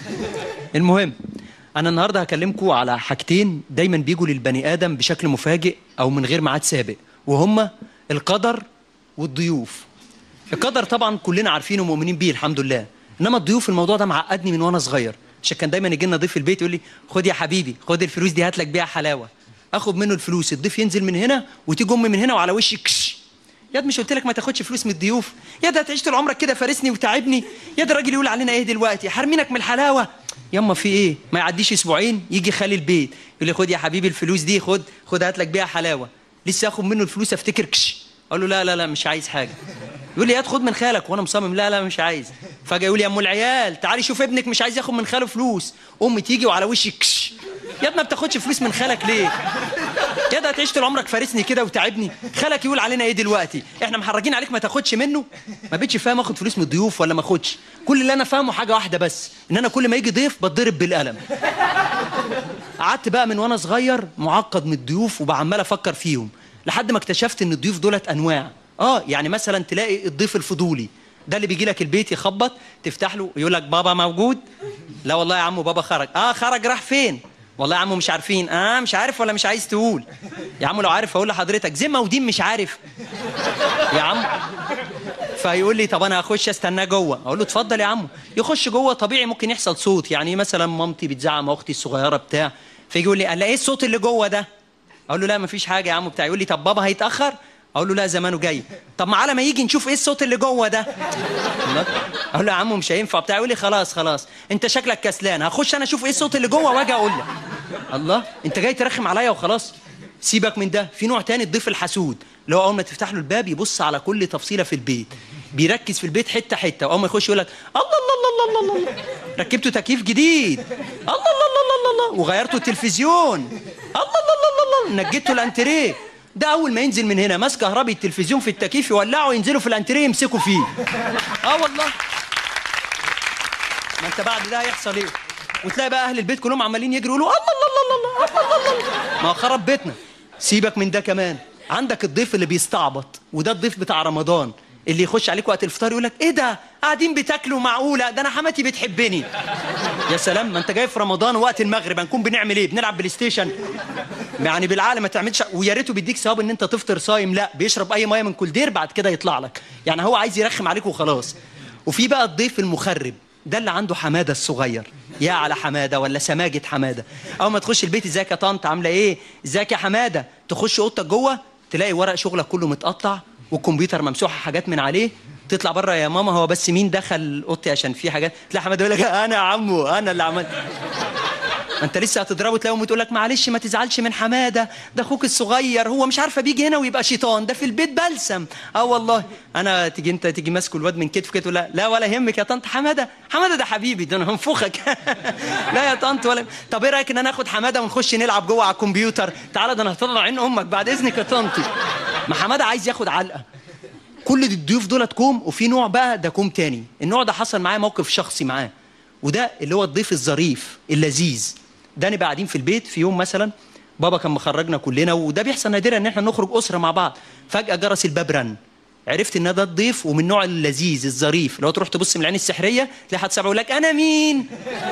المهم انا النهارده هكلمكم على حاجتين دايما بيجوا للبني ادم بشكل مفاجئ او من غير ميعاد سابق وهما القدر والضيوف القدر طبعا كلنا عارفينه ومؤمنين بيه الحمد لله انما الضيوف الموضوع ده معقدني من وانا صغير عشان كان دايما يجي لنا ضيف في البيت يقول لي خد يا حبيبي خد الفلوس دي هات لك بيها حلاوه اخد منه الفلوس الضيف ينزل من هنا وتيجي امي من هنا وعلى وشي كش يا مش قلت لك ما تاخدش فلوس من الضيوف يا ده هتعيش طول عمرك كده فارسني وتعبني يا ده الراجل يقول علينا ايه دلوقتي حارمينك من الحلاوه ياما في ايه ما يعديش اسبوعين يجي خالي البيت يقول لي خد يا حبيبي الفلوس دي خد خد هات لك بيها حلاوه لسه اخد منه الفلوس افتكر كش اقول له لا لا لا مش عايز حاجه يقول لي هات خد من خالك وانا مصمم لا لا مش عايز فجاه يقول لي يا ام العيال تعالي شوف ابنك مش عايز ياخد من خاله فلوس امي تيجي وعلى وشي كش يا ابني ما بتاخدش فلوس من خالك ليه يا ده هتعيش طول عمرك فارسني كده وتعبني خالك يقول علينا ايه دلوقتي احنا محرجين عليك ما تاخدش منه ما بقتش فاهم اخد فلوس من الضيوف ولا ما اخدش كل اللي انا فاهمه حاجه واحده بس ان انا كل ما يجي ضيف بتضرب بالقلم قعدت بقى من وانا صغير معقد من الضيوف وبعمال افكر فيهم لحد ما اكتشفت ان الضيوف دولت انواع اه يعني مثلا تلاقي الضيف الفضولي ده اللي بيجي لك البيت يخبط تفتح له يقول لك بابا موجود لا والله يا عمو بابا خرج اه خرج راح فين والله يا عمو مش عارفين اه مش عارف ولا مش عايز تقول يا عمو لو عارف هقول لحضرتك زي ودين مش عارف يا عم فيقول لي طب انا هخش استناه جوه اقول له اتفضل يا عمو يخش جوه طبيعي ممكن يحصل صوت يعني مثلا مامتي بتزعق مع اختي الصغيره بتاع فيجي يقول لي قال ايه الصوت اللي جوه ده اقول له لا مفيش حاجه يا عمو بتاع يقول لي طب بابا هيتاخر اقول له لا زمانه جاي طب ما على ما يجي نشوف ايه الصوت اللي جوه ده الله. اقول له يا عمو مش هينفع بتاع يقول لي خلاص خلاص انت شكلك كسلان هخش انا اشوف ايه الصوت اللي جوه واجي اقول لك الله انت جاي ترخم عليا وخلاص سيبك من ده في نوع تاني الضيف الحسود اللي هو اول ما تفتح له الباب يبص على كل تفصيله في البيت بيركز في البيت حته حته واول ما يخش يقول لك الله الله الله الله الله الله ركبته تكييف جديد الله الله الله الله الله وغيرته التلفزيون الله الله الله الله نجدته الانتريه ده اول ما ينزل من هنا ماسك كهربي التلفزيون في التكييف يولعه ينزلوا في الانتريه يمسكوا فيه اه والله ما انت بعد ده هيحصل ايه وتلاقي بقى اهل البيت كلهم عمالين يجروا يقولوا الله الله الله الله الله الله الله ما هو خرب بيتنا سيبك من ده كمان عندك الضيف اللي بيستعبط وده الضيف بتاع رمضان اللي يخش عليك وقت الفطار يقول لك ايه ده قاعدين بتاكلوا معقوله ده انا حماتي بتحبني يا سلام ما انت جاي في رمضان وقت المغرب هنكون بنعمل ايه بنلعب بلاي ستيشن يعني بالعقل ما تعملش ويا ريته بيديك ثواب ان انت تفطر صايم لا بيشرب اي ميه من كل دير بعد كده يطلع لك يعني هو عايز يرخم عليك وخلاص وفي بقى الضيف المخرب ده اللي عنده حماده الصغير يا على حماده ولا سماجه حماده اول ما تخش البيت ازيك يا طنط عامله ايه ازيك يا حماده تخش اوضتك جوه تلاقي ورق شغلك كله متقطع والكمبيوتر ممسوح حاجات من عليه تطلع بره يا ماما هو بس مين دخل اوضتي عشان في حاجات تلاقي حماده يقول لك انا يا عمو انا اللي عملت ما انت لسه هتضربه تلاقي امه تقول لك معلش ما تزعلش من حماده ده اخوك الصغير هو مش عارفه بيجي هنا ويبقى شيطان ده في البيت بلسم اه والله انا تيجي انت تيجي ماسكه الواد من كتف كده تقول لا لا ولا يهمك يا طنط حماده حماده ده حبيبي ده انا هنفخك لا يا طنط ولا طب ايه رايك ان انا اخد حماده ونخش نلعب جوه على الكمبيوتر تعالى ده انا هطلع عين امك بعد اذنك يا طنطي ما حماده عايز ياخد علقه كل الضيوف دولت كوم وفي نوع بقى ده كوم تاني النوع ده حصل معايا موقف شخصي معاه وده اللي هو الضيف الظريف اللذيذ ده نبقى قاعدين في البيت في يوم مثلا بابا كان مخرجنا كلنا وده بيحصل نادرا ان احنا نخرج اسره مع بعض فجاه جرس الباب رن عرفت ان ده الضيف ومن النوع اللذيذ الظريف اللي هو تروح تبص من العين السحريه تلاقي حد سابع يقول لك انا مين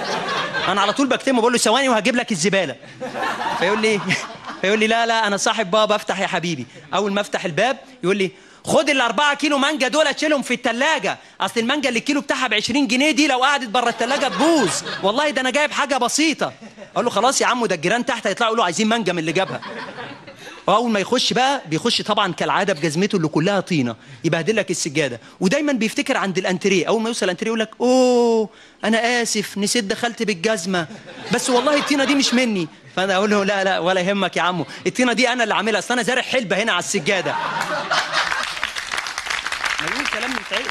انا على طول بكتمه بقول له ثواني وهجيب لك الزباله فيقول لي فيقول لي لا لا انا صاحب بابا افتح يا حبيبي اول ما افتح الباب يقول لي خد الأربعة كيلو مانجا دول تشيلهم في التلاجة أصل المانجا اللي الكيلو بتاعها ب 20 جنيه دي لو قعدت بره التلاجة تبوظ والله ده أنا جايب حاجة بسيطة أقول له خلاص يا عمو ده الجيران تحت هيطلعوا يقولوا عايزين مانجا من اللي جابها واول ما يخش بقى بيخش طبعا كالعاده بجزمته اللي كلها طينه يبهدل لك السجاده ودايما بيفتكر عند الانتريه اول ما يوصل الانتريه يقول لك اوه انا اسف نسيت دخلت بالجزمه بس والله الطينه دي مش مني فانا اقول له لا لا ولا يهمك يا عمو الطينه دي انا اللي عاملها اصل انا زارع حلبه هنا على السجاده مليون كلام متعقل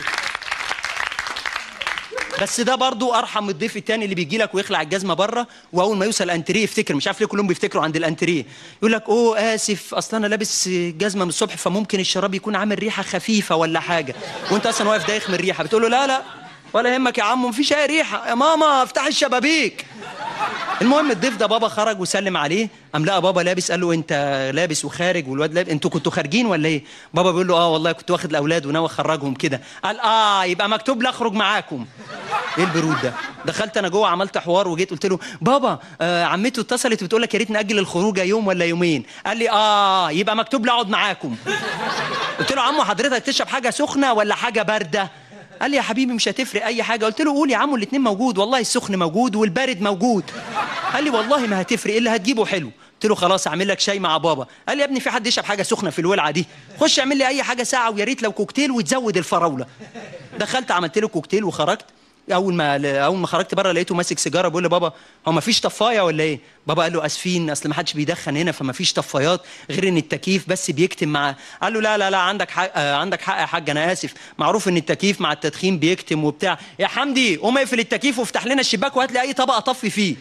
بس ده برضو ارحم من الضيف التاني اللي بيجي لك ويخلع الجزمه بره واول ما يوصل الانتريه يفتكر مش عارف ليه كلهم بيفتكروا عند الانتريه يقول لك اوه اسف اصل انا لابس جزمه من الصبح فممكن الشراب يكون عامل ريحه خفيفه ولا حاجه وانت اصلا واقف دايخ من الريحه بتقول له لا لا ولا يهمك يا عم مفيش اي ريحه يا ماما افتح الشبابيك المهم الضيف ده بابا خرج وسلم عليه قام لقى بابا لابس قال له انت لابس وخارج والواد لابس انتوا كنتوا خارجين ولا ايه بابا بيقول له اه والله كنت واخد الاولاد وناوي اخرجهم كده قال اه يبقى مكتوب لي اخرج معاكم ايه البرود ده دخلت انا جوه عملت حوار وجيت قلت له بابا آه عمته اتصلت وبتقول لك يا ريت ناجل الخروجه يوم ولا يومين قال لي اه يبقى مكتوب لي اقعد معاكم قلت له عمو حضرتك تشرب حاجه سخنه ولا حاجه بارده قال لي يا حبيبي مش هتفرق اي حاجه قلت له قول يا عمو الاثنين موجود والله السخن موجود والبارد موجود قال لي والله ما هتفرق اللي هتجيبه حلو قلت له خلاص اعمل لك شاي مع بابا قال لي يا ابني في حد يشرب حاجه سخنه في الولعه دي خش اعمل لي اي حاجه ساعه ويا ريت لو كوكتيل وتزود الفراوله دخلت عملت له كوكتيل وخرجت اول ما اول ما خرجت بره لقيته ماسك سيجاره بيقول لي بابا هو ما فيش طفايه ولا ايه بابا قال له اسفين اصل ما حدش بيدخن هنا فما فيش طفايات غير ان التكييف بس بيكتم مع قال له لا لا لا عندك حق آه عندك حق يا حاج انا اسف معروف ان التكييف مع التدخين بيكتم وبتاع يا حمدي قوم اقفل التكييف وافتح لنا الشباك وهات لي اي طبق اطفي فيه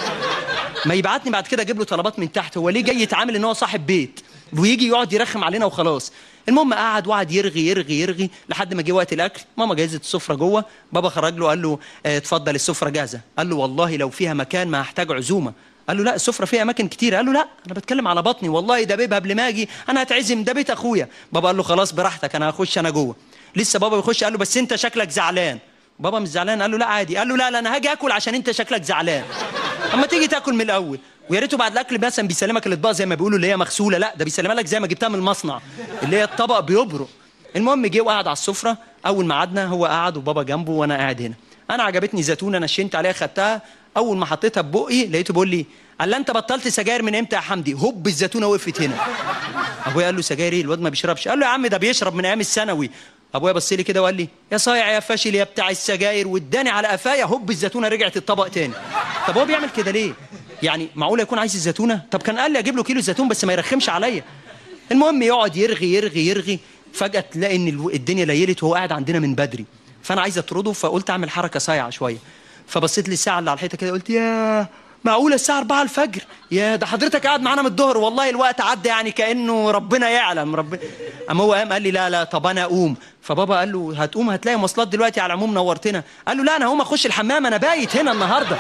ما يبعتني بعد كده اجيب له طلبات من تحت هو ليه جاي يتعامل ان هو صاحب بيت ويجي يقعد يرخم علينا وخلاص المهم قعد وقعد يرغي يرغي يرغي لحد ما جه وقت الاكل ماما جهزت السفره جوه بابا خرج له قال له اه اتفضل السفره جاهزه قال له والله لو فيها مكان ما هحتاج عزومه قال له لا السفره فيها اماكن كتير قال له لا انا بتكلم على بطني والله ده بيبها قبل ما اجي انا هتعزم ده بيت اخويا بابا قال له خلاص براحتك انا هخش انا جوه لسه بابا بيخش قال له بس انت شكلك زعلان بابا مش زعلان قال له لا عادي قال له لا لا انا هاجي اكل عشان انت شكلك زعلان اما تيجي تاكل من الاول ويا ريته بعد الاكل مثلا بيسلمك الاطباق زي ما بيقولوا اللي هي مغسوله لا ده بيسلمها لك زي ما جبتها من المصنع اللي هي الطبق بيبرق المهم جه وقعد على السفره اول ما قعدنا هو قعد وبابا جنبه وانا قاعد هنا انا عجبتني زيتونه نشنت عليها خدتها اول ما حطيتها ببقي لقيته بيقول لي قال انت بطلت سجاير من امتى يا حمدي هوب الزيتونه وقفت هنا ابويا قال له سجاير ايه الواد ما بيشربش قال له يا عم ده بيشرب من ايام الثانوي ابويا بص لي كده وقال لي يا صايع يا فاشل يا بتاع السجاير واداني على قفايا هوب الزيتونه رجعت الطبق تاني طب هو بيعمل كده ليه يعني معقول يكون عايز الزيتونه طب كان قال لي اجيب له كيلو زيتون بس ما يرخمش عليا المهم يقعد يرغي يرغي يرغي فجاه تلاقي ان الدنيا ليلت وهو قاعد عندنا من بدري فانا عايز اطرده فقلت اعمل حركه صايعه شويه فبصيت للساعه اللي على الحيطه كده قلت يا معقوله الساعه 4 الفجر يا ده حضرتك قاعد معانا من الظهر والله الوقت عدى يعني كانه ربنا يعلم ربنا اما هو قام قال لي لا لا طب انا اقوم فبابا قال له هتقوم هتلاقي مواصلات دلوقتي على العموم نورتنا قال له لا انا هقوم اخش الحمام انا بايت هنا النهارده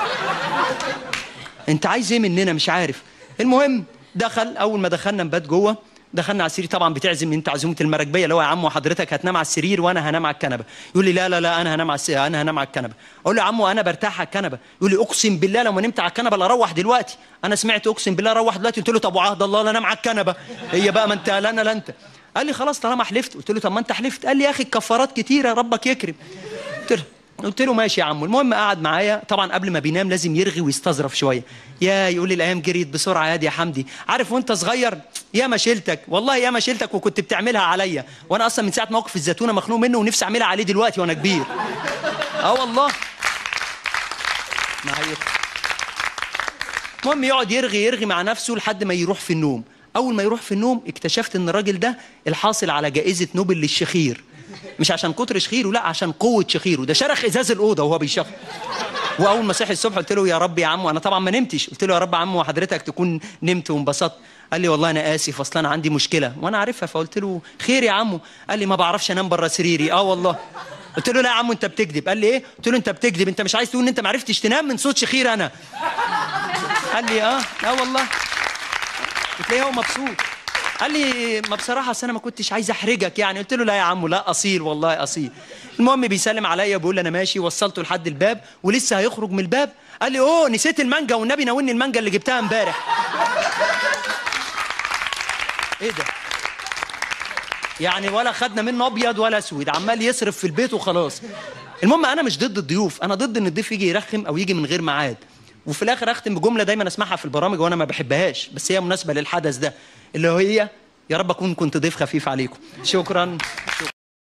انت عايز ايه مننا مش عارف المهم دخل اول ما دخلنا نبات جوه دخلنا على السرير طبعا بتعزم انت عزومه المراكبيه اللي هو يا عم وحضرتك هتنام على السرير وانا هنام على الكنبه يقول لي لا لا لا انا هنام على السرير انا هنام على الكنبه اقول له يا عم انا برتاح على الكنبه يقول لي اقسم بالله لو ما نمت على الكنبه لا اروح دلوقتي انا سمعت اقسم بالله اروح دلوقتي قلت له طب وعهد الله لا انام على الكنبه هي بقى ما انت لا انا لا انت قال لي خلاص طالما حلفت قلت له طب ما انت حلفت قال لي يا اخي الكفارات كتيره ربك يكرم قلت له قلت له ماشي يا عم المهم قعد معايا طبعا قبل ما بينام لازم يرغي ويستظرف شويه يا يقول لي الايام جريت بسرعه يا دي يا حمدي عارف وانت صغير يا ما شيلتك والله يا ما شيلتك وكنت بتعملها عليا وانا اصلا من ساعه موقف الزيتونه مخنوق منه ونفسي اعملها عليه دلوقتي وانا كبير اه والله ما هي المهم يقعد يرغي يرغي مع نفسه لحد ما يروح في النوم اول ما يروح في النوم اكتشفت ان الراجل ده الحاصل على جائزه نوبل للشخير مش عشان كتر شخيره لا عشان قوه شخيره ده شرخ ازاز الاوضه وهو بيشخر واول ما صحي الصبح قلت له يا رب يا عم وانا طبعا ما نمتش قلت له يا رب يا عم وحضرتك تكون نمت وانبسطت قال لي والله انا اسف اصل انا عندي مشكله وانا عارفها فقلت له خير يا عمو قال لي ما بعرفش انام بره سريري اه والله قلت له لا يا عم انت بتكذب قال لي ايه قلت له انت بتكذب انت مش عايز تقول ان انت ما عرفتش تنام من صوت شخير انا قال لي اه اه والله تلاقيه هو مبسوط قال لي ما بصراحه اصل انا ما كنتش عايز احرجك يعني قلت له لا يا عمو لا اصيل والله اصيل المهم بيسلم عليا بيقول لي انا ماشي وصلته لحد الباب ولسه هيخرج من الباب قال لي اوه نسيت المانجا والنبي ناولني المانجا اللي جبتها امبارح ايه ده يعني ولا خدنا منه ابيض ولا اسود عمال يصرف في البيت وخلاص المهم انا مش ضد الضيوف انا ضد ان الضيف يجي يرخم او يجي من غير ميعاد وفي الاخر اختم بجمله دايما اسمعها في البرامج وانا ما بحبهاش بس هي مناسبه للحدث ده اللي هي يا رب اكون كنت ضيف خفيف عليكم شكرا, شكرا.